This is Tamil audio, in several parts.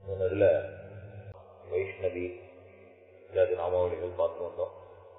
முன்னதுல வைஷ்ணவி இல்லாத நாமாவளிகள் பார்த்து வந்தோம்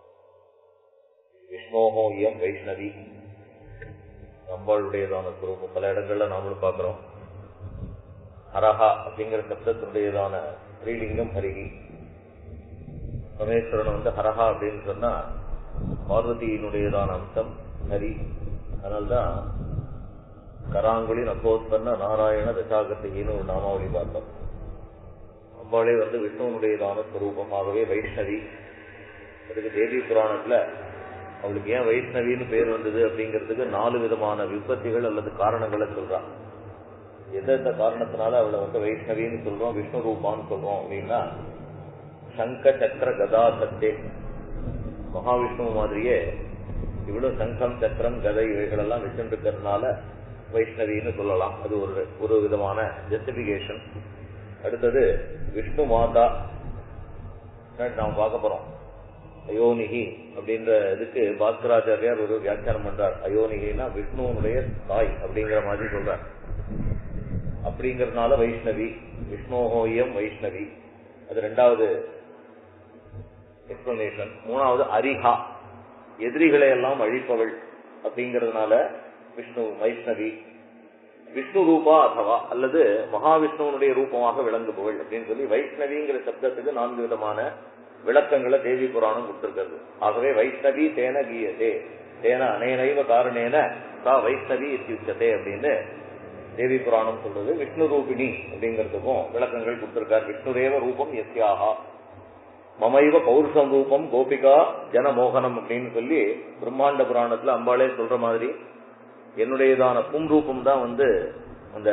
விஷ்ணோகோ இயம் வைஷ்ணவி நம்மளுடையதான குரூபம் பல இடங்கள்ல நாமளும் பார்க்கிறோம் ஹரஹா அப்படிங்கிற சப்தத்தினுடையதான ஸ்ரீலிங்கம் ஹரிகி பரமேஸ்வரன் வந்து ஹரஹா அப்படின்னு சொன்னா பார்வதியினுடையதான அம்சம் ஹரி அதனால்தான் கராங்குழி நகோத்பன்ன நாராயண தசாகத்தையின்னு ஒரு நாமாவளி பார்த்தோம் அம்பாளே வந்து விஷ்ணுவனுடையதான ஸ்வரூபமாகவே வைஷ்ணவி அதுக்கு தேவி புராணத்துல அவளுக்கு ஏன் வைஷ்ணவின்னு பேர் வந்தது அப்படிங்கிறதுக்கு நாலு விதமான விபத்திகள் அல்லது காரணங்களை சொல்றான் எந்தெந்த காரணத்தினால அவளை வந்து வைஷ்ணவின்னு சொல்றோம் விஷ்ணு ரூபான்னு சொல்றோம் அப்படின்னா சங்க சக்கர கதா சத்தே மகாவிஷ்ணு மாதிரியே இவ்வளவு சங்கம் சக்கரம் கதை இவைகள் எல்லாம் வச்சுருக்கிறதுனால வைஷ்ணவின்னு சொல்லலாம் அது ஒரு ஒரு விதமான ஜஸ்டிபிகேஷன் அடுத்தது விஷ்ணு மாதா நாம் பார்க்க போறோம் அயோனிகி அப்படின்ற இதுக்கு பாஸ்கராச்சாரியார் ஒரு வியாக்கியானம் பண்றார் அயோனிகினா விஷ்ணுவனுடைய தாய் அப்படிங்கிற மாதிரி சொல்றார் அப்படிங்கறதுனால வைஷ்ணவி விஷ்ணோஹோயம் வைஷ்ணவி அது ரெண்டாவது எக்ஸ்பிளனேஷன் மூணாவது அரிஹா எதிரிகளை எல்லாம் அழிப்பவள் அப்படிங்கறதுனால விஷ்ணு வைஷ்ணவி விஷ்ணு ரூபா அதவா அல்லது மகாவிஷ்ணுவனுடைய ரூபமாக விளங்குபவள் அப்படின்னு சொல்லி வைஷ்ணவிங்கிற சப்தத்துக்கு நான்கு விதமான விளக்கங்களை தேவி புராணம் கொடுத்திருக்கிறது ஆகவே வைஷ்ணவி தேன கீயதே தேன அனேனைவ காரணேன சா வைஷ்ணவி இத்தியுச்சதே அப்படின்னு தேவி புராணம் சொல்றது விஷ்ணு ரூபிணி அப்படிங்கிறதுக்கும் விளக்கங்கள் கொடுத்திருக்கார் விஷ்ணுதேவ ரூபம் எஸ்யாகா மமைவ பௌருஷம் ரூபம் கோபிகா ஜனமோகனம் அப்படின்னு சொல்லி பிரம்மாண்ட புராணத்துல அம்பாளே சொல்ற மாதிரி என்னுடையதான பும் ரூபம் தான் வந்து அந்த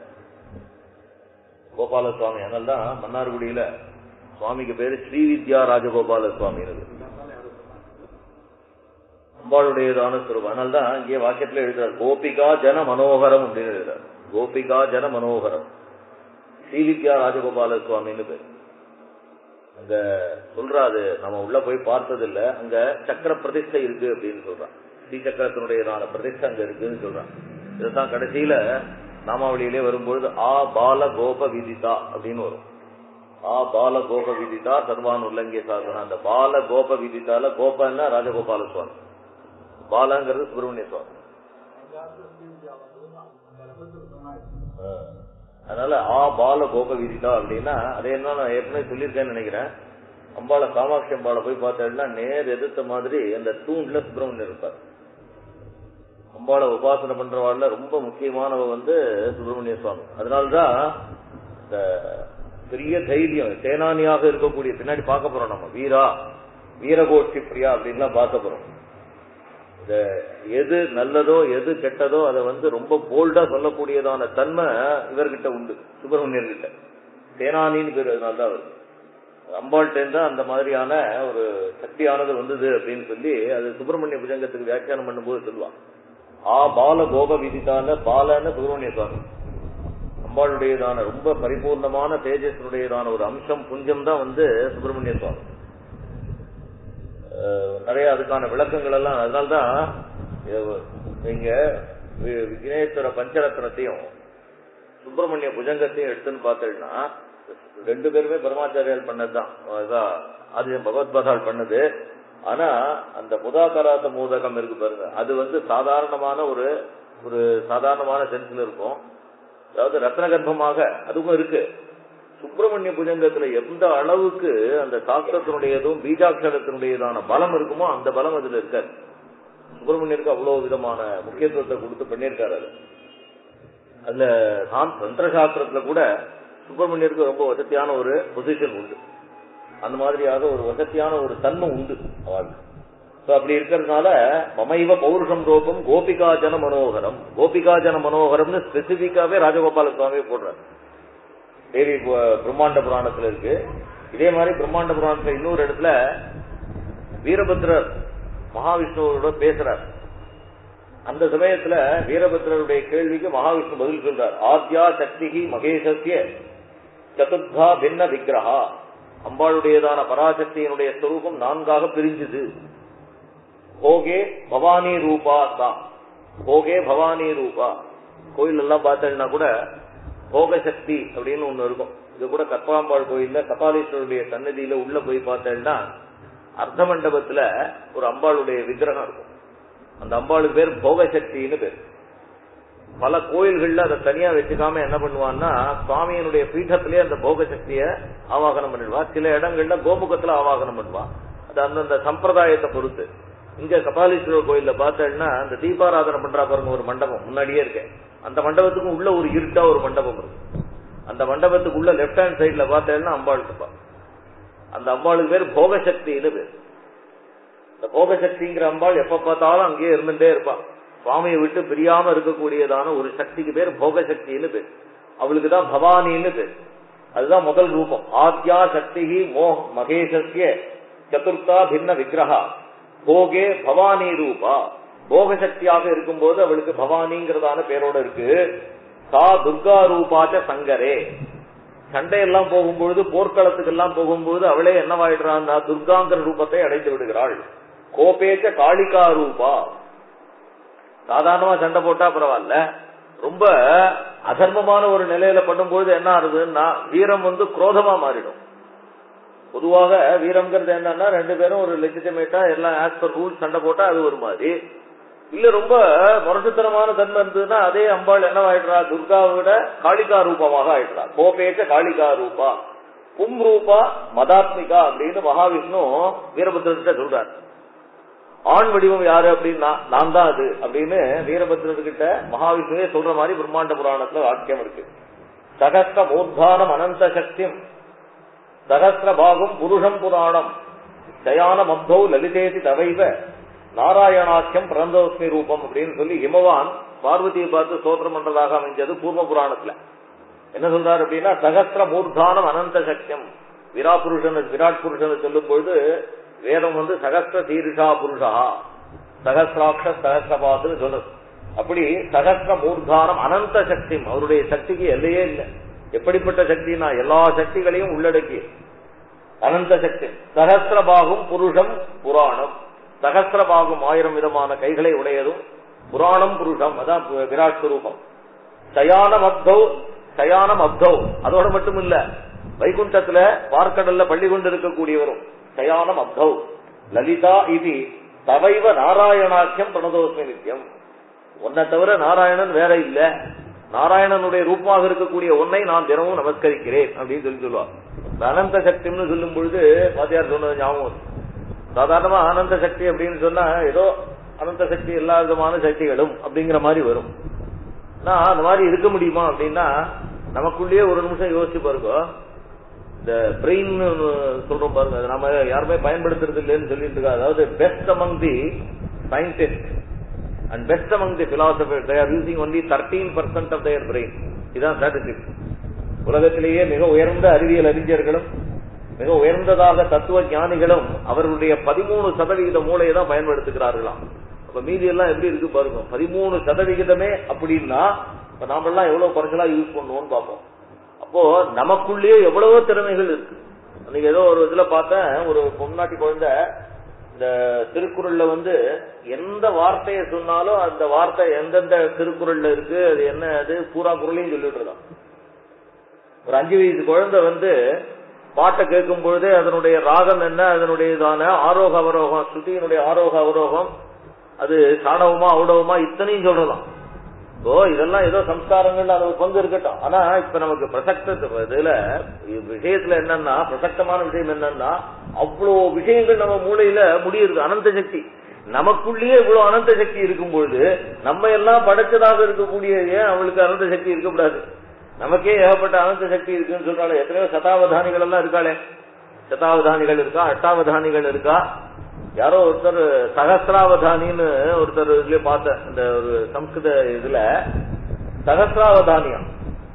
கோபால சுவாமி அதனால்தான் மன்னார்குடியில சுவாமிக்கு பேரு ஸ்ரீவித்யா ராஜகோபால சுவாமி அம்பாளுடையதான சுரூபம் அதனால்தான் இங்கே வாக்கியத்துல எழுதுறாரு கோபிகா ஜன மனோகரம் அப்படின்னு எழுதுறாரு கோபிகா ஜன மனோகரம் ஸ்ரீவித்யா ராஜகோபால சுவாமின்னு பேர் அங்க சொல்றாது நம்ம உள்ள போய் பார்த்தது இல்ல அங்க சக்கர பிரதிஷ்டை இருக்கு அப்படின்னு சொல்றான் ஸ்ரீசக்கரத்தினுடையதான பிரதிஷ்டை அங்க இருக்குன்னு சொல்றான் இதுதான் கடைசியில நாமாவளியிலே வரும்பொழுது ஆ பால கோப விதிதா அப்படின்னு வரும் ஆ பால கோப விதிதா சர்வான் உல்லங்கிய சாசனம் அந்த பால கோப விதிதால கோபன்னா ராஜகோபால சுவாமி பாலங்கிறது சுப்பிரமணிய சுவாமி அதனால ஆ பால கோப விதிதா அப்படின்னா அதே என்ன நான் ஏற்கனவே சொல்லியிருக்கேன்னு நினைக்கிறேன் அம்பாளை காமாட்சி அம்பாளை போய் பார்த்தேன்னா நேர் எதிர்த்த மாதிரி அந்த தூண்ல சுப்பிரமணியர் இருப்பார் அம்பாளை உபாசனை பண்றவாள்ல ரொம்ப முக்கியமானவ வந்து சுப்பிரமணிய சுவாமி அதனால்தான் இந்த பெரிய தைரியம் சேனானியாக இருக்கக்கூடிய பின்னாடி பார்க்க போறோம் நம்ம வீரா வீரகோஷ்டி பிரியா அப்படின்லாம் பார்க்க போறோம் இந்த எது நல்லதோ எது கெட்டதோ அதை வந்து ரொம்ப போல்டா சொல்லக்கூடியதான தன்மை இவர்கிட்ட உண்டு சுப்பிரமணியர் கிட்ட சேனானின்னு பேர் அதனால்தான் அவர் அம்பாள்கிட்ட தான் அந்த மாதிரியான ஒரு சக்தியானது வந்தது அப்படின்னு சொல்லி அது சுப்பிரமணிய புஜங்கத்துக்கு வியாக்கியானம் பண்ணும்போது சொல்லுவான் ஆ பால கோப விதித்தான பாலன்னு சுப்பிரமணிய சுவாமி அம்பாளுடையதான ரொம்ப பரிபூர்ணமான தேஜஸுடையதான ஒரு அம்சம் புஞ்சம் தான் வந்து சுப்பிரமணிய சுவாமி நிறைய அதுக்கான விளக்கங்கள் எல்லாம் அதனால்தான் நீங்க விக்னேஸ்வர பஞ்சரத்னத்தையும் சுப்பிரமணிய புஜங்கத்தையும் எடுத்துன்னு பார்த்தீங்கன்னா ரெண்டு பேருமே பரமாச்சாரியால் பண்ணதுதான் அது பகவத்பாதால் பண்ணது ஆனா அந்த புதாகராத மூதகம் இருக்கு பாருங்க அது வந்து சாதாரணமான ஒரு ஒரு சாதாரணமான சென்ஸ்ல இருக்கும் அதாவது ரத்ன கர்ப்பமாக அதுவும் இருக்கு சுப்பிரமணிய புஜங்கத்துல எந்த அளவுக்கு அந்த சாஸ்திரத்தினுடையதும் பீஜாட்சரத்தினுடையதான பலம் இருக்குமோ அந்த பலம் அதுல இருக்காது சுப்பிரமணியருக்கு அவ்வளவு விதமான முக்கியத்துவத்தை கொடுத்து பண்ணியிருக்காரு அது அதுல தந்திர சாஸ்திரத்துல கூட சுப்பிரமணியருக்கு ரொம்ப வசதியான ஒரு பொசிஷன் உண்டு அந்த மாதிரியாக ஒரு வசதியான ஒரு தன்மை உண்டு அவருக்கு அப்படி இருக்கிறதுனால மமைவ பௌருஷம் ரூபம் கோபிகா ஜன மனோகரம் கோபிகா ஜன மனோகரம்னு ஸ்பெசிபிக்காவே ராஜகோபால சுவாமி போடுறார் தேவி பிரம்மாண்ட புராணத்துல இருக்கு இதே மாதிரி பிரம்மாண்ட புராணத்துல இன்னொரு இடத்துல வீரபத்ரர் மகாவிஷ்ணுவோட பேசுறார் அந்த சமயத்துல வீரபத்ரருடைய கேள்விக்கு மகாவிஷ்ணு பதில் சொல்றார் ஆத்யா சக்தி மகேஷஸ்ய சதுர்தா பின்ன விக்கிரகா அம்பாளுடையதான பராசக்தியினுடைய ஸ்வரூபம் நான்காக பிரிஞ்சுது போகே பவானி ரூபா தான் போகே பவானி ரூபா கோயில் எல்லாம் பார்த்தீங்கன்னா கூட போக சக்தி அப்படின்னு ஒண்ணு இருக்கும் இது கூட கற்பாம்பாள் கோயில்ல கபாலீஸ்வரருடைய சன்னதியில உள்ள போய் பார்த்தேன்னா அர்த்த மண்டபத்துல ஒரு அம்பாளுடைய விக்கிரகம் இருக்கும் அந்த அம்பாளுக்கு பேர் போகசக்தின்னு பேர் பல கோயில்கள்ல அதை தனியா வச்சுக்காம என்ன பண்ணுவான்னா சுவாமியினுடைய பீഠத்திலேயே அந்த போக சக்திய ஆவாகனம் பண்ணிடுவா சில இடங்கள்ல கோமுகத்துல ஆவாகனம் பண்ணுவா அது அந்தந்த சம்பிரதாயத்தை பொறுத்து இங்க கபாலீஸ்வரர் கோயில்ல பார்த்தேன்னா அந்த தீபாராதனை பண்றா பாருங்க ஒரு மண்டபம் முன்னாடியே இருக்கு அந்த மண்டபத்துக்கும் உள்ள ஒரு இருட்டா ஒரு மண்டபம் இருக்கு அந்த மண்டபத்துக்கு உள்ள லெப்ட் ஹேண்ட் சைட்ல பார்த்தேன்னா அம்பாள் இருப்பா அந்த அம்பாளுக்கு பேர் போகசக்தின்னு பேர் இந்த போகசக்திங்கிற அம்பாள் எப்ப பார்த்தாலும் அங்கேயே இருந்துட்டே இருப்பா சுவாமியை விட்டு பிரியாம இருக்கக்கூடியதான ஒரு சக்திக்கு பேர் போகசக்தின்னு பேர் அவளுக்கு தான் பவானின்னு பேர் அதுதான் முதல் ரூபம் ஆத்யா சக்தி மோ மகேஷஸ்ய சதுர்த்தா பின்ன விக்கிரகா போகே பவானி ரூபா போக சக்தியாக இருக்கும்போது அவளுக்கு பவானிங்கிறதான பேரோட இருக்கு சா துர்கா ரூபாச்ச சங்கரே சண்டையெல்லாம் போகும்பொழுது போர்க்களத்துக்கு எல்லாம் போகும்போது அவளே என்னவாயிடுறான்னா துர்காங்கிற ரூபத்தை அடைந்து விடுகிறாள் கோபேச்ச காளிகா ரூபா சாதாரணமா சண்டை போட்டா பரவாயில்ல ரொம்ப அதர்மமான ஒரு நிலையில பண்ணும்போது என்ன ஆகுதுன்னா வீரம் வந்து குரோதமா மாறிடும் பொதுவாக வீரம்ங்கிறது என்னன்னா ரெண்டு பேரும் ஒரு லெஜிட்டிமேட்டா எல்லாம் ஆஸ் பர் ரூல் சண்டை போட்டா அது ஒரு மாதிரி இல்ல ரொம்ப முரட்டுத்தனமான தன்மை இருந்ததுன்னா அதே அம்பாள் என்னவாயிடுறா துர்காவை விட காளிகா ரூபமாக ஆயிடுறா கோபேச்ச காளிகா ரூபா பும் ரூபா மதாத்மிகா அப்படின்னு மகாவிஷ்ணு வீரபத்ரர்கிட்ட சொல்றார் ஆண் வடிவம் யாரு அப்படின்னா நான் தான் அது அப்படின்னு வீரபத்ரர்கிட்ட மகாவிஷ்ணுவே சொல்ற மாதிரி பிரம்மாண்ட புராணத்துல வாக்கியம் இருக்கு சகஸ்ர மூர்தானம் அனந்த சக்தியும் சகஸ்ர பாகம் புருஷம் புராணம் சயான மப்தௌ லலிதேதி தவைவ நாராயணாக்கியம் பிறந்தோஸ்மி ரூபம் அப்படின்னு சொல்லி ஹிமவான் பார்வதியை பார்த்து சோத்திரம் பண்றதாக அமைஞ்சது பூர்வ புராணத்துல என்ன சொல்றாரு அப்படின்னா சகஸ்ர மூர்தானம் அனந்த சக்தியம் விரா புருஷன் விராட் புருஷனை சொல்லும் பொழுது வேதம் வந்து சகஸ்ர தீர்ஷா புருஷா சகஸ்ராட்ச சகஸ்ரபாதுன்னு சொல்றது அப்படி சகஸ்ர மூர்தானம் அனந்த சக்தி அவருடைய சக்திக்கு எல்லையே இல்லை எப்படிப்பட்ட சக்தினா எல்லா சக்திகளையும் உள்ளடக்கி அனந்த சக்தி சகஸ்ரபாகும் புருஷம் புராணம் சகஸ்ரபாகும் ஆயிரம் விதமான கைகளை உடையதும் புராணம் புருஷம் அதான் விராட் சுரூபம் சயானம் அப்தௌ சயானம் அப்தௌ அதோட மட்டும் இல்ல வைகுண்டத்துல பார்க்கடல்ல பள்ளி கொண்டு இருக்கக்கூடியவரும் சயானம் அப்தௌ லலிதா இது தவைவ நாராயணாக்கியம் பிரணதோஸ்மி நித்தியம் உன்னை தவிர நாராயணன் வேற இல்ல நாராயணனுடைய ரூபமாக இருக்கக்கூடிய ஒன்னை நான் தினமும் நமஸ்கரிக்கிறேன் அப்படின்னு சொல்லி சொல்லுவார் அனந்த சக்தின்னு சொல்லும் பொழுது வாத்தியார் சொன்னது ஞாபகம் வருது. சாதாரணமா அனந்த சக்தி அப்படின்னு சொன்னா ஏதோ அனந்த சக்தி எல்லா விதமான சக்திகளும் அப்படிங்கிற மாதிரி வரும் நான் அந்த மாதிரி இருக்க முடியுமா அப்படின்னா நமக்குள்ளேயே ஒரு நிமிஷம் யோசிச்சு பாருங்க இந்த பிரெயின் சொல்றோம் பாருங்க அது நம்ம யாருமே பயன்படுத்துறது இல்லைன்னு சொல்லிட்டு இருக்கா அதாவது best among the scientist and best among the philosopher they are using only thirteen percent of their brain இதுதான் ஸ்டாட்டிஸ்டிக்ஸ் உலகத்திலேயே மிக உயர்ந்த அறிவியல் அறிஞர்களும் மிக உயர்ந்ததாக தத்துவ ஞானிகளும் அவர்களுடைய பதிமூணு சதவிகித மூளையை தான் பயன்படுத்துகிறார்களாம் அப்ப மீதி எல்லாம் எப்படி இருக்கு பாருங்க பதிமூணு சதவிகிதமே அப்படின்னா இப்ப நாமெல்லாம் எவ்வளவு குறைச்சலா யூஸ் பண்ணுவோம்னு பார்ப்போம் அப்போ நமக்குள்ளேயே எவ்வளவோ திறமைகள் இருக்கு அன்னைக்கு ஏதோ ஒரு இதுல பார்த்தேன் ஒரு பொம்நாட்டி குழந்தை இந்த திருக்குறள்ல வந்து எந்த வார்த்தையை சொன்னாலும் அந்த வார்த்தை எந்தெந்த திருக்குறள்ல இருக்கு அது என்ன அது பூரா குரலையும் சொல்லிட்டு இருக்கான் ஒரு அஞ்சு வயசு குழந்தை வந்து பாட்டை கேட்கும் பொழுதே அதனுடைய ராகம் என்ன அதனுடையதான ஆரோக அவரோகம் ஸ்ருதியினுடைய ஆரோக அவரோகம் அது சாணவமா ஔடவமா இத்தனையும் சொல்றதாம் ஓ இதெல்லாம் ஏதோ சம்ஸ்காரங்கள் அது ஒரு பங்கு இருக்கட்டும் ஆனா இப்ப நமக்கு பிரசக்த இதுல விஷயத்துல என்னன்னா பிரசக்தமான விஷயம் என்னன்னா அவ்வளோ விஷயங்கள் நம்ம மூளையில முடியுது அனந்த சக்தி நமக்குள்ளேயே இவ்வளவு அனந்த சக்தி இருக்கும் பொழுது நம்ம எல்லாம் படைச்சதாக இருக்கக்கூடிய ஏன் அவளுக்கு அனந்த சக்தி இருக்கக்கூடாது நமக்கே ஏகப்பட்ட அனந்த சக்தி இருக்குன்னு சொல்றாங்க எத்தனையோ சதாவதானிகள் எல்லாம் இருக்காளே சதாவதானிகள் இருக்கா அஷ்டாவதானிகள் இருக்கா யாரோ ஒருத்தர் சகசிராவதானின்னு ஒருத்தர் இதுல பார்த்தேன் இந்த ஒரு சம்ஸ்கிருத இதுல சகசிராவதானியம்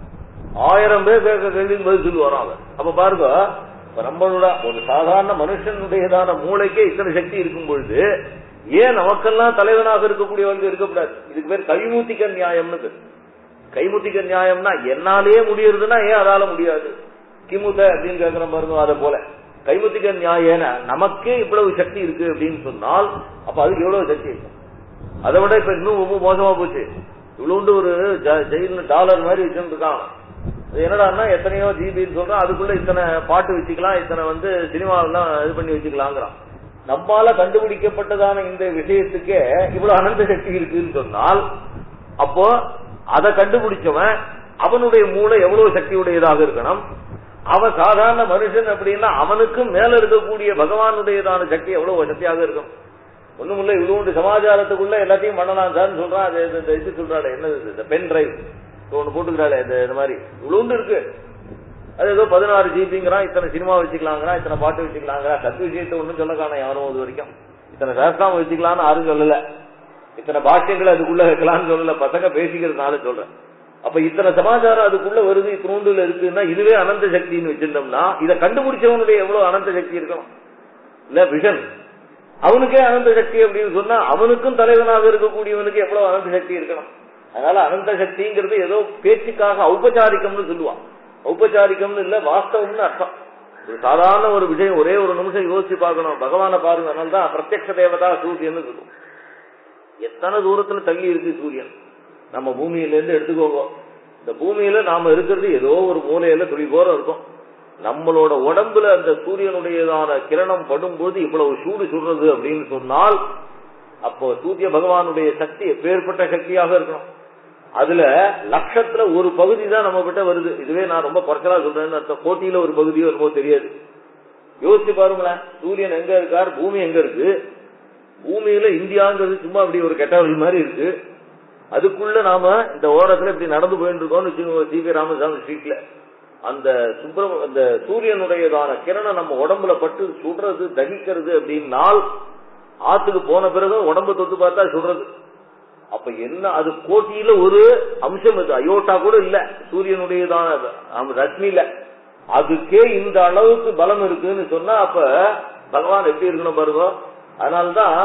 ஆயிரம் பேர் கேட்க கேள்விக்கு பதில் சொல்லுவாராம் அவர் அப்ப பாருங்க இப்ப நம்மளோட ஒரு சாதாரண மனுஷனுடையதான மூளைக்கே இத்தனை சக்தி இருக்கும் பொழுது ஏன் நமக்கெல்லாம் தலைவனாக இருக்கக்கூடியவர்கள் இருக்கக்கூடாது இதுக்கு பேர் கைமூத்திக்க நியாயம்னு பேர் கைமுத்திக்க நியாயம்னா என்னாலேயே முடியறதுன்னா ஏன் அதால முடியாது கிமுத அப்படின்னு கேட்கிற பாருங்க அதை போல கைமுத்திக்க நியாயன நமக்கே இவ்வளவு சக்தி இருக்கு அப்படின்னு சொன்னால் அப்ப அதுக்கு எவ்வளவு சக்தி இருக்கும் அதை விட இப்ப இன்னும் ரொம்ப மோசமா போச்சு இவ்வளவுண்டு ஒரு ஜெயில் டாலர் மாதிரி வச்சுட்டு இருக்கான் என்னடான்னா எத்தனையோ ஜிபின்னு சொல்றான் அதுக்குள்ள இத்தனை பாட்டு வச்சுக்கலாம் இத்தனை வந்து சினிமாவெல்லாம் இது பண்ணி வச்சுக்கலாங்கிறான் நம்மால கண்டுபிடிக்கப்பட்டதான இந்த விஷயத்துக்கே இவ்வளவு அனந்த சக்தி இருக்குன்னு சொன்னால் அப்போ அதை கண்டுபிடிச்சவன் அவனுடைய மூளை எவ்வளவு சக்தியுடையதாக இருக்கணும் அவன் சாதாரண மனுஷன் அப்படின்னா அவனுக்கும் மேல இருக்கக்கூடிய பகவானுடையதான சக்தி எவ்வளவு சக்தியாக இருக்கும் ஒண்ணும் இல்ல இவ்வளவு சமாச்சாரத்துக்குள்ள எல்லாத்தையும் பண்ணலாம் சார்னு சொல்றான் அது இது- இந்த இது சொல்றாள் என்னது இது? இந்த பென் டிரைவ் ஒண்ணு போட்டுக்கிறாளே இந்த இந்த மாதிரி இவ்வளவு இருக்கு அது ஏதோ பதினாறு ஜிபிங்கிறான் இத்தனை சினிமா வச்சுக்கலாங்கிறான் இத்தனை பாட்டு வச்சுக்கலாங்கிறான் சத்து விஷயத்தை ஒண்ணும் சொல்ல காணோம் யாரும் இது வரைக்கும் இத்தனை சாஸ்திரம் வச்சுக்கலாம்னு யாரும் சொல்லல இத்தனை பாஷ்யங்களை அதுக்குள்ள வைக்கலாம்னு சொல்லல பசங்க பேசிக்கிறதுனால சொல்றேன் அப்ப இத்தனை சமாச்சாரம் அதுக்குள்ள வருது இத்தினூண்டுல இருக்குன்னா இதுவே அனந்த சக்தின்னு வச்சிருந்தோம்னா இதை கண்டுபிடிச்சவனுடைய எவ்வளவு அனந்த சக்தி இருக்கணும் இல்ல விஷன் அவனுக்கே அனந்த சக்தி அப்படின்னு சொன்னா அவனுக்கும் தலைவனாக இருக்கக்கூடியவனுக்கு எவ்வளவு அனந்த சக்தி இருக்கணும் அதனால அனந்த சக்திங்கிறது ஏதோ பேச்சுக்காக ஔபச்சாரிக்கம்னு சொல்லுவான் ஔபச்சாரிக்கம்னு இல்ல வாஸ்தவம்னு அர்த்தம் ஒரு சாதாரண ஒரு விஷயம் ஒரே ஒரு நிமிஷம் யோசிச்சு பார்க்கணும் பகவானை பாருங்க அதனால தான் பிரத்யக்ஷ தேவதா சூரியன் சொல்லுவோம் எத்தனை தூரத்துல தள்ளி இருக்கு சூரியன் நம்ம பூமியில இருந்து எடுத்துக்கோங்க இந்த பூமியில நாம இருக்கிறது ஏதோ ஒரு மூலையில துளி போரம் இருக்கும் நம்மளோட உடம்புல அந்த சூரியனுடையதான கிரணம் படும்போது இவ்வளவு சூடு சுடுறது அப்படின்னு சொன்னால் அப்போ சூரிய பகவானுடைய சக்தி எப்பேற்பட்ட சக்தியாக இருக்கணும் அதுல லட்சத்துல ஒரு பகுதி தான் நம்ம கிட்ட வருது இதுவே நான் ரொம்ப குறைச்சலா சொல்றேன்னு அர்த்தம் கோட்டியில ஒரு பகுதியோ என்னமோ தெரியாது யோசிச்சு பாருங்களேன் சூரியன் எங்க இருக்கார் பூமி எங்க இருக்கு பூமியில இந்தியாங்கிறது சும்மா அப்படி ஒரு கெட்டவர்கள் மாதிரி இருக்கு அதுக்குள்ள நாம இந்த ஓரத்துல இப்படி நடந்து போயிட்டு இருக்கோம்னு வச்சுக்கோங்க சி வி ராமசாமி ஸ்ட்ரீட்ல அந்த சுப்பிரம அந்த சூரியனுடையதான கிரணம் நம்ம உடம்புல பட்டு சுடுறது தகிக்கிறது அப்படின்னால் ஆத்துக்கு போன பிறகு உடம்பு தொட்டு பார்த்தா சுடுறது அப்ப என்ன அது கோட்டியில ஒரு அம்சம் இது அயோட்டா கூட இல்ல சூரியனுடையதான அந்த ரஷ்மியில அதுக்கே இந்த அளவுக்கு பலம் இருக்குன்னு சொன்னா அப்ப பகவான் எப்படி இருக்கணும் பாருங்க அதனால்தான்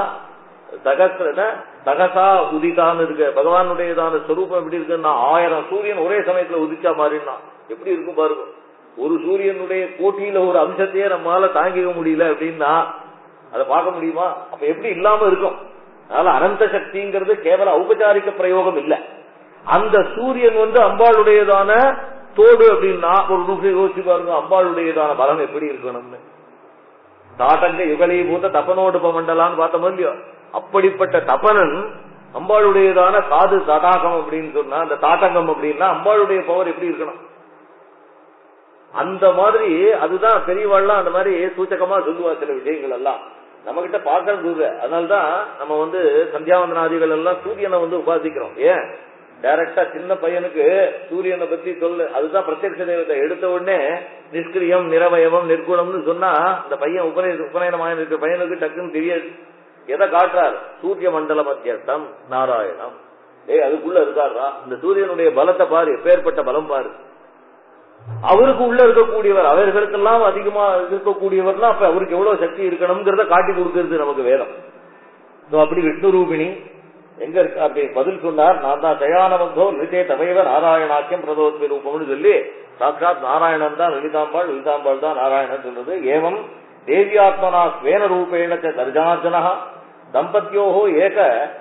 தகசன தகசா உதிதான்னு இருக்கு பகவானுடையதான ஸ்வரூபம் எப்படி இருக்குன்னா ஆயிரம் சூரியன் ஒரே சமயத்துல உதிச்சா மாறினா எப்படி இருக்கும் பாருங்க ஒரு சூரியனுடைய கோட்டியில ஒரு அம்சத்தையே நம்மளால தாங்கிக்க முடியல அப்படின்னா அதை பார்க்க முடியுமா அப்ப எப்படி இல்லாம இருக்கும் அதனால அனந்த சக்திங்கிறது கேவல ஔபச்சாரிக பிரயோகம் இல்ல அந்த சூரியன் வந்து அம்பாளுடையதான தோடு அப்படின்னா ஒரு நிமிஷம் யோசிச்சு பாருங்க அம்பாளுடையதான பலம் எப்படி இருக்கணும்னு தாட்டங்க யுகலீபூத தபனோடுப மண்டலான்னு பார்த்தோம் இல்லையோ அப்படிப்பட்ட தபனன் அம்பாளுடையதான காது தடாகம் அப்படின்னு சொன்னா அந்த தாட்டங்கம் அப்படின்னா அம்பாளுடைய பவர் எப்படி இருக்கணும் அந்த மாதிரி அதுதான் பெரியவாள்லாம் அந்த மாதிரி சூச்சகமா சொல்லுவா சில விஷயங்கள் எல்லாம் நம்ம கிட்ட பார்க்கறது இல்ல அதனாலதான் நம்ம வந்து சந்தியாவந்தனாதிகள் எல்லாம் சூரியனை வந்து உபாசிக்கிறோம் ஏன் டைரக்டா சின்ன பையனுக்கு சூரியனை பத்தி சொல்லு அதுதான் பிரத்யட்ச தெய்வத்தை எடுத்த உடனே நிஷ்கிரியம் நிரவயவம் நிர்குணம்னு சொன்னா இந்த பையன் உபநய உபநயனமாக இருக்கிற பையனுக்கு டக்குன்னு தெரியாது எதை காட்டுறார் சூரிய மண்டல மத்தியஸ்தம் நாராயணம் ஏய் அதுக்குள்ள இருக்காரா இந்த சூரியனுடைய பலத்தை பாரு எப்பேற்பட்ட பலம் பாரு அவருக்கு உள்ள இருக்கக்கூடியவர் அவர்களுக்கெல்லாம் அதிகமா இருக்கக்கூடியவர்னா அப்ப அவருக்கு எவ்வளவு சக்தி இருக்கணும்ங்கிறத காட்டி கொடுக்கிறது நமக்கு வேதம் இதோ அப்படி விஷ்ணு ரூபிணி எங்க இருக்கு அப்படி பதில் சொன்னார் நான் தான் தயானவந்தோ நிச்சய தமைவ நாராயணாக்கியம் பிரதோத்மி ரூபம்னு சொல்லி சாட்சாத் நாராயணன் தான் லலிதாம்பாள் லலிதாம்பாள் தான் நாராயணன் சொல்றது ஏவம் தேவியாத்மனா ஸ்வேன ரூபேண ச தர்ஜனார்ஜன தம்பத்தியோகோ ஏக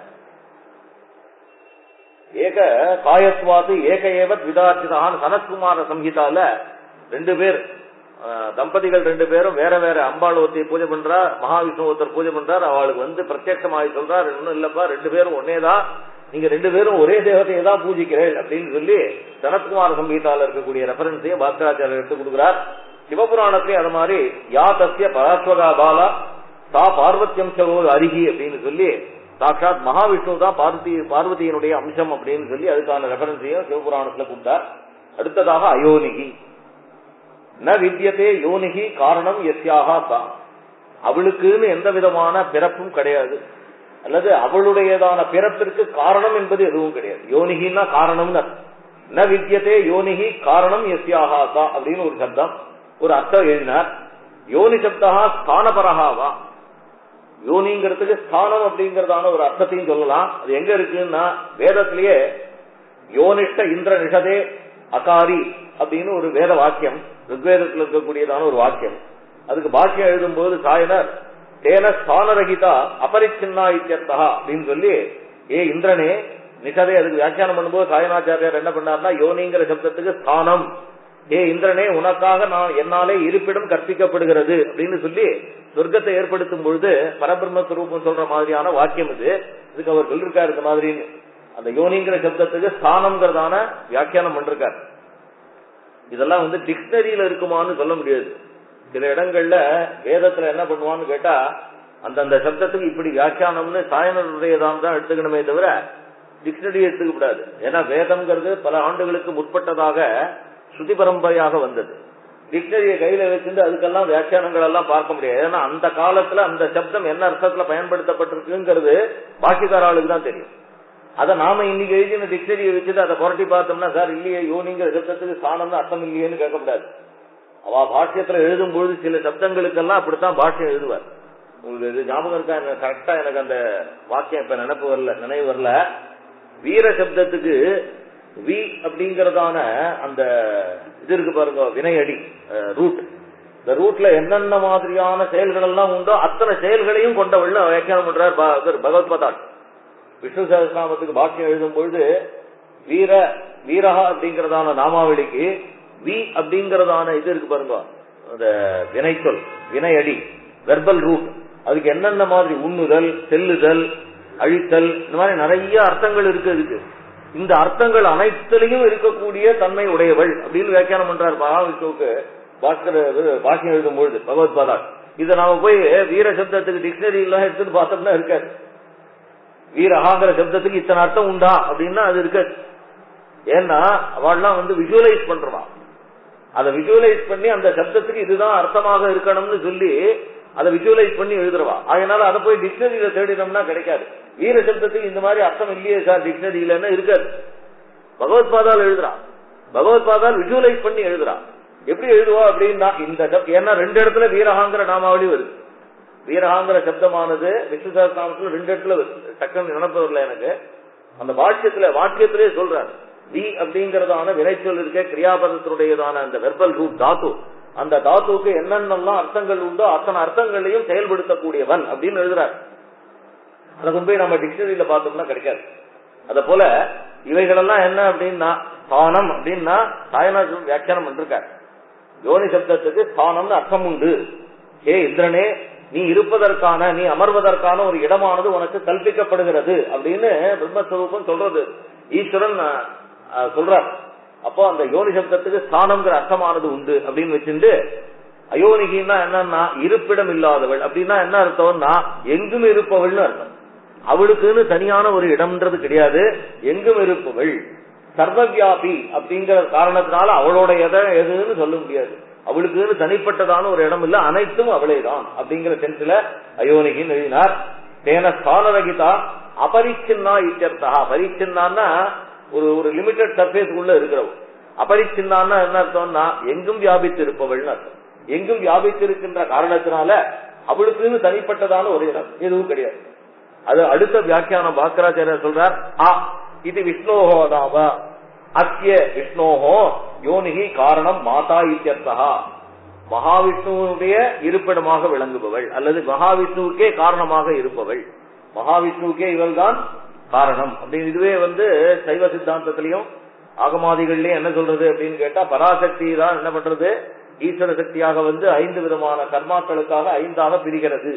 ஏக காயத்வாத்து ஏக ஏவ விதார்ஜிதான் சனத்குமார சம்ஹிதால ரெண்டு பேர் அஹ், தம்பதிகள் ரெண்டு பேரும் வேற வேற அம்பாள் ஒருத்தி பூஜை பண்றா மகாவிஷ்ணு ஒருத்தர் பூஜை பண்றார் அவளுக்கு வந்து பிரத்யட்சமாகி சொல்றார் ஒண்ணும் இல்லப்பா ரெண்டு பேரும் ஒன்னேதான் நீங்க ரெண்டு பேரும் ஒரே தேவதையை தான் பூஜிக்கிறேன் அப்படின்னு சொல்லி சனத்குமார சம்ஹிதால இருக்கக்கூடிய ரெஃபரன்ஸையும் பாஸ்கராச்சாரியர் எடுத்து கொடுக்கிறார் சிவபுராணத்திலே அது மாதிரி யா தஸ்ய பராஸ்வகா பாலா தா பார்வத்தியம் செல்வது அருகி அப்படின்னு சொல்லி சாட்சாத் மகாவிஷ்ணு தான் பார்வதி பார்வதியினுடைய அம்சம் அப்படின்னு சொல்லி அதுக்கான ரெஃபரன்ஸையும் சிவபுராணத்துல கொடுத்தார் அடுத்ததாக அயோனிகி ந வித்தியதே யோனிகி காரணம் எஸ்யாகா சா அவளுக்குன்னு எந்த விதமான பிறப்பும் கிடையாது அல்லது அவளுடையதான பிறப்பிற்கு காரணம் என்பது எதுவும் கிடையாது யோனிகின்னா காரணம்னு அர்த்தம். ந வித்தியதே யோனிகி காரணம் எஸ்யாகா சா அப்படின்னு ஒரு சப்தம் ஒரு அர்த்தம் எழுதினார் யோனி சப்தா ஸ்தானபரகாவா யோனிங்கிறதுக்கு ஸ்தானம் அப்படிங்கறதான ஒரு அர்த்தத்தையும் சொல்லலாம் அது எங்க இருக்குன்னா வேதத்திலேயே யோனிஷ்ட இந்திர நிஷதே அகாரி அப்படின்னு ஒரு வேத வாக்கியம் ரிக்வேதத்தில் இருக்கக்கூடியதான ஒரு வாக்கியம் அதுக்கு பாக்கியம் எழுதும்போது சாயனர் தேன ஸ்தானரகிதா அபரிச்சின்னா இத்தியர்த்தா அப்படின்னு சொல்லி ஏ இந்திரனே நிஷதே அதுக்கு வியாக்கியானம் பண்ணும்போது சாயனாச்சாரியார் என்ன பண்ணார்னா யோனிங்கிற சப்தத்துக்கு ஸ்தானம் ஏ இந்திரனே உனக்காக நான் என்னாலே இருப்பிடம் கற்பிக்கப்படுகிறது அப்படின்னு சொல்லி சொர்க்கத்தை ஏற்படுத்தும் பொழுது பரபிரம்ம ஸ்வரூபம் சொல்ற மாதிரியான வாக்கியம் இது இதுக்கு அவர் சொல்லிருக்காரு இந்த மாதிரின்னு அந்த யோனிங்கிற சப்தத்துக்கு ஸ்தானம்ங்கிறதான வியாக்கியானம் பண்ணிருக்காரு இதெல்லாம் வந்து டிக்ஷனரியில இருக்குமான்னு சொல்ல முடியாது சில இடங்கள்ல வேதத்துல என்ன பண்ணுவான்னு கேட்டா அந்தந்த சப்தத்துக்கு இப்படி வியாக்கியானம்னு சாயனருடையதான் தான் எடுத்துக்கணுமே தவிர டிக்ஷனரி எடுத்துக்க கூடாது ஏன்னா வேதம்ங்கிறது பல ஆண்டுகளுக்கு முற்பட்டதாக ஸ்ருதி பரம்பரையாக வந்தது டிக்ஷனரியை கையில வச்சிருந்து அதுக்கெல்லாம் வியாக்கியானங்கள் எல்லாம் பார்க்க முடியாது ஏன்னா அந்த காலத்துல அந்த சப்தம் என்ன அர்த்தத்துல பயன்படுத்தப்பட்டிருக்குங்கிறது பாக்கியக்காராளுக்கு தான் தெரியும் அதை நாம இன்னைக்கு எழுதின டிக்ஷனரியை வச்சுட்டு அதை புரட்டி பார்த்தோம்னா சார் இல்லையே யோனிங்கிற சப்தத்துக்கு ஸ்தானம் அர்த்தம் இல்லையேன்னு கேட்கக்கூடாது அவ பாஷ்யத்துல எழுதும் பொழுது சில சப்தங்களுக்கெல்லாம் அப்படித்தான் பாஷ்யம் எழுதுவார் உங்களுக்கு இது ஞாபகம் இருக்கா எனக்கு கரெக்டா எனக்கு அந்த வாக்கியம் இப்ப நினைப்பு வரல நினைவு வரல வீர சப்தத்துக்கு வி அப்படிங்கறதான அந்த இது இருக்கு பாருங்க வினையடி ரூட் இந்த ரூட்ல என்னென்ன மாதிரியான செயல்கள் எல்லாம் உண்டோ அத்தனை செயல்களையும் கொண்டவள் வியாக்கியானம் பண்றார் பகவத் பதான் விஷ்ணு சகசிரநாமத்துக்கு பாக்கியம் எழுதும் பொழுது வீர வீரஹா அப்படிங்கறதான நாமாவளிக்கு வி அப்படிங்கறதான இது இருக்கு பாருங்க அந்த வினைச்சொல் வினையடி வெர்பல் ரூட் அதுக்கு என்னென்ன மாதிரி உண்ணுதல் செல்லுதல் அழித்தல் இந்த மாதிரி நிறைய அர்த்தங்கள் இருக்கு அதுக்கு இந்த அர்த்தங்கள் அனைத்திலையும் இருக்கக்கூடிய தன்மை உடையவள் அப்படின்னு வியாக்கியானம் பண்றார் மகாவிஷ்ணுவுக்கு பாஸ்கர் பாக்கியம் எழுதும் பொழுது பகவத் பாதா இதை நாம போய் வீர சப்தத்துக்கு டிக்ஷனரி எல்லாம் எடுத்துட்டு பார்த்தோம்னா இருக்காது வீரஹாங்கிற சப்தத்துக்கு இத்தனை அர்த்தம் உண்டா அப்படின்னா அது இருக்காது ஏன்னா அவள்லாம் வந்து விஜுவலைஸ் பண்றான் அதை விஜுவலைஸ் பண்ணி அந்த சப்தத்துக்கு இதுதான் அர்த்தமாக இருக்கணும்னு சொல்லி அதை விஜுவலைஸ் பண்ணி எழுதுறவா அதனால அதை போய் டிக்ஷனரியில தேடினோம்னா கிடைக்காது வீர சப்தத்துக்கு இந்த மாதிரி அர்த்தம் இல்லையே சார் டிக்ஷனரியில இருக்காது பகவத் பாதால் எழுதுறான் பகவத் பாதால் விஜுவலைஸ் பண்ணி எழுதுறான் எப்படி எழுதுவா அப்படின்னா இந்த சப்தம் ஏன்னா ரெண்டு இடத்துல வீரஹாங்கிற நாமாவளி வருது வீரஹாங்கிற சப்தமானது விஷ்ணு சகசிரநாமத்துல ரெண்டு இடத்துல வருது டக்குன்னு நினைப்பு வரல எனக்கு அந்த வாக்கியத்துல வாக்கியத்திலே சொல்றாரு வி அப்படிங்கறதான வினைச்சொல் இருக்க கிரியாபதத்தினுடையதான அந்த வெர்பல் ரூட் தாத்து அந்த தாத்துவுக்கு என்னென்னலாம் அர்த்தங்கள் உண்டோ அத்தனை அர்த்தங்களையும் செயல்படுத்தக்கூடியவன் அப்படின்னு எழுதுறாரு அதை கொண்டு போய் நம்ம டிக்ஷனரியில பார்த்தோம்னா கிடைக்காது அத போல இவைகளெல்லாம் என்ன அப்படின்னா ஸ்தானம் அப்படின்னா சாயநாதன் வியாக்கியானம் பண்ணிருக்காரு யோனி சப்தத்துக்கு ஸ்தானம்னு அர்த்தம் உண்டு ஏ இந்திரனே நீ இருப்பதற்கான நீ அமர்வதற்கான ஒரு இடமானது உனக்கு கல்பிக்கப்படுகிறது அப்படின்னு பிரம்மஸ்வரூபம் சொல்றது ஈஸ்வரன் சொல்றார் அப்போ அந்த யோனி சப்தத்துக்கு ஸ்தானம்ங்கிற அர்த்தமானது உண்டு அப்படின்னு வச்சுட்டு அயோனிகின்னா என்னன்னா இருப்பிடம் இல்லாதவள் அப்படின்னா என்ன அர்த்தம்னா எங்கும் இருப்பவள்னு அர்த்தம் அவளுக்குன்னு தனியான ஒரு இடம்ன்றது கிடையாது எங்கும் இருப்பவள் சர்வவியாபி அப்படிங்கிற காரணத்தினால அவளோட எதை எதுன்னு சொல்ல முடியாது அவளுக்குன்னு தனிப்பட்டதான ஒரு இடம் இல்ல அனைத்தும் அவளே தான் அப்படிங்கிற சென்ஸ்ல அயோனிகின்னு எழுதினார் தேன ஸ்தானரகிதா அபரிச்சின்னா இத்தியர்த்தா பரிச்சின்னான்னா ஒரு ஒரு லிமிடெட் சர்ஃபேஸ் உள்ள இருக்கிறவள் அபரிச்சின்னான்னா என்ன அர்த்தம்னா எங்கும் வியாபித்து இருப்பவள்னு அர்த்தம் எங்கும் வியாபித்து இருக்கின்ற காரணத்தினால அவளுக்குன்னு தனிப்பட்டதான ஒரு இடம் எதுவும் கிடையாது அது அடுத்த வியாக்கியானம் பாஸ்கராச்சாரியர் சொல்றார் ஆ இது விஷ்ணோகோதாவ அத்திய விஷ்ணோகோ யோனிகி காரணம் மாதா இத்தியர்த்தா மகாவிஷ்ணுவுடைய இருப்பிடமாக விளங்குபவள் அல்லது மகாவிஷ்ணுவுக்கே காரணமாக இருப்பவள் மகாவிஷ்ணுவுக்கே இவள்தான் காரணம் அப்படின்னு இதுவே வந்து சைவ சித்தாந்தத்திலையும் ஆகமாதிகள்லயும் என்ன சொல்றது அப்படின்னு கேட்டா பராசக்தி தான் என்ன பண்றது ஈஸ்வர சக்தியாக வந்து ஐந்து விதமான கர்மாக்களுக்காக ஐந்தாக பிரிகிறது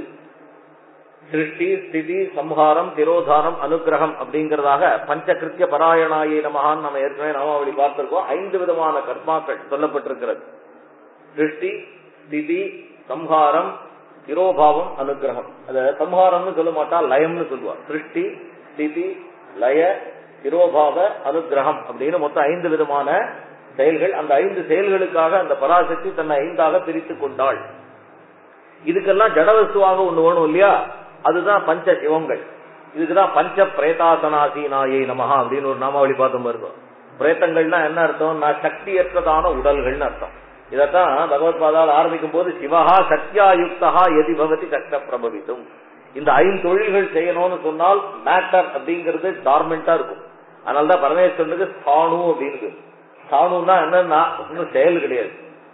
சிருஷ்டி ஸ்திதி சம்ஹாரம் திரோதானம் அனுகிரகம் அப்படிங்கறதாக பஞ்சகிருத்திய பராயணாயை நமகான் நம்ம ஏற்கனவே நாமாவளி பார்த்திருக்கோம் ஐந்து விதமான கர்மாக்கள் சொல்லப்பட்டிருக்கிறது சிருஷ்டி ஸ்திதி சம்ஹாரம் திரோபாவம் அனுகிரகம் அத சம்ஹாரம்னு சொல்ல மாட்டா லயம்னு சொல்லுவா சிருஷ்டி ஸ்திதி லய திரோபாவ அனுகிரகம் அப்படின்னு மொத்தம் ஐந்து விதமான செயல்கள் அந்த ஐந்து செயல்களுக்காக அந்த பராசக்தி தன்னை ஐந்தாக பிரித்துக் கொண்டாள் இதுக்கெல்லாம் ஜடவஸ்துவாக ஒண்ணு வேணும் இல்லையா அதுதான் பஞ்ச சிவங்கள் இதுக்குதான் பஞ்ச பிரேதாசனாசீனாயை நமஹா அப்படின்னு ஒரு நாமாவளி பார்த்தோம் இருக்கும் பிரேத்தங்கள்னா என்ன அர்த்தம் நான் சக்தியற்றதான உடல்கள்னு அர்த்தம் இதத்தான் பகவத் பாதால் ஆரம்பிக்கும் போது சிவஹா சத்யாயுக்தா எதி பகதி சக்த பிரபவித்தும் இந்த ஐந்தொழில்கள் செய்யணும்னு சொன்னால் மேட்டர் அப்படிங்கிறது டார்மெண்டா இருக்கும் அதனாலதான் பரமேஸ்வரனுக்கு ஸ்தானு அப்படின்னு ஸ்தானுன்னா என்னன்னா ஒன்னும் செயல் கிடையாது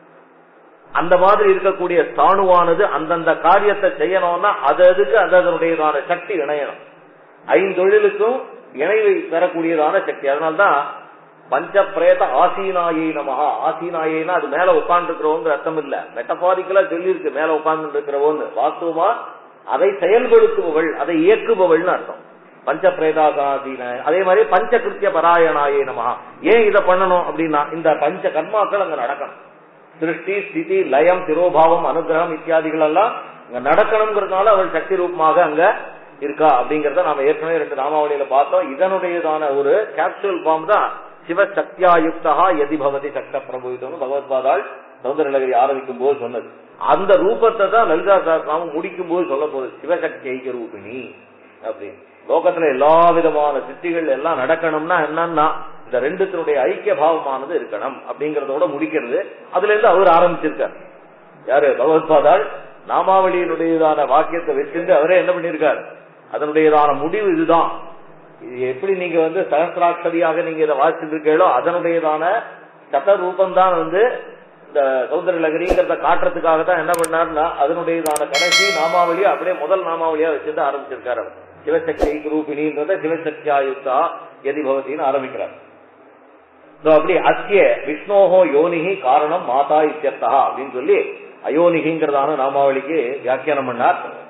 அந்த மாதிரி இருக்கக்கூடிய ஸ்தானுவானது அந்தந்த காரியத்தை செய்யணும்னா அது அதுக்கு அது அதனுடையதான சக்தி இணையணும் ஐந்தொழிலுக்கும் இணைவை பெறக்கூடியதான சக்தி அதனால்தான் பஞ்ச பிரேத ஆசீனாயை நமஹா ஆசீனாயைனா அது மேல உட்கார்ந்து இருக்கிறவங்க அர்த்தம் இல்ல மெட்டபாரிக்கலா சொல்லியிருக்கு மேல உட்கார்ந்து இருக்கிறவன்னு வாஸ்துவமா அதை செயல்படுத்துபவள் அதை இயக்குபவள்னு அர்த்தம் பஞ்ச பிரேதாகாதீன அதே மாதிரி பஞ்ச கிருத்திய பராயணாயே நமஹா ஏன் இதை பண்ணணும் அப்படின்னா இந்த பஞ்ச கர்மாக்கள் அங்க நடக்கணும் சிருஷ்டி ஸ்திதி லயம் திரோபாவம் அனுகிரகம் இத்தியாதிகள் எல்லாம் அங்க நடக்கணுங்கிறதுனால அவள் சக்தி ரூபமாக அங்க இருக்கா அப்படிங்கறத நாம ஏற்கனவே ரெண்டு நாமாவளியில பார்த்தோம் இதனுடையதான ஒரு கேப்சூல் ஃபார்ம் தான் சிவசக்தியாயுக்தா எதி பவதி சக்த பிரபுவிதம்னு பகவத்பாதாள் சௌந்தரலகரி ஆரம்பிக்கும் போது சொன்னது அந்த ரூபத்தை தான் லலிதா சாஸ்திரம் முடிக்கும் போது சொல்ல போகுது சிவசக்தி ஐக்கிய ரூபிணி அப்படின்னு லோகத்துல எல்லா விதமான சித்திகள் எல்லாம் நடக்கணும்னா என்னன்னா இந்த ரெண்டுத்தினுடைய ஐக்கிய பாவமானது இருக்கணும் அப்படிங்கறதோட முடிக்கிறது அதுல இருந்து அவர் ஆரம்பிச்சிருக்கார் யாரு பகவத்பாதாள் நாமாவளியினுடையதான வாக்கியத்தை வச்சிருந்து அவரே என்ன பண்ணிருக்காரு அதனுடையதான முடிவு இதுதான் இது எப்படி நீங்க வந்து சகசிராட்சரியாக நீங்க இதை வாசிச்சுட்டு இருக்கீங்களோ அதனுடையதான சத ரூபம்தான் வந்து இந்த சௌந்தர லகரிங்கிறத காட்டுறதுக்காக தான் என்ன பண்ணாருன்னா அதனுடையதான கடைசி நாமாவளியை அப்படியே முதல் நாமாவளியா வச்சிருந்து ஆரம்பிச்சிருக்காரு அவர். சிவசக்தி ரூபிணின்றத சிவசக்தியாயுக்தா எதி பவதின்னு ஆரம்பிக்கிறார் So, அப்படி அஸ்ய விஷ்ணோஹோ யோனிகி காரணம் மாதா இத்தியர்த்தா அப்படின்னு சொல்லி அயோனிகிங்கிறதான நாமாவளிக்கு வியாக்கியானம் பண்ணார்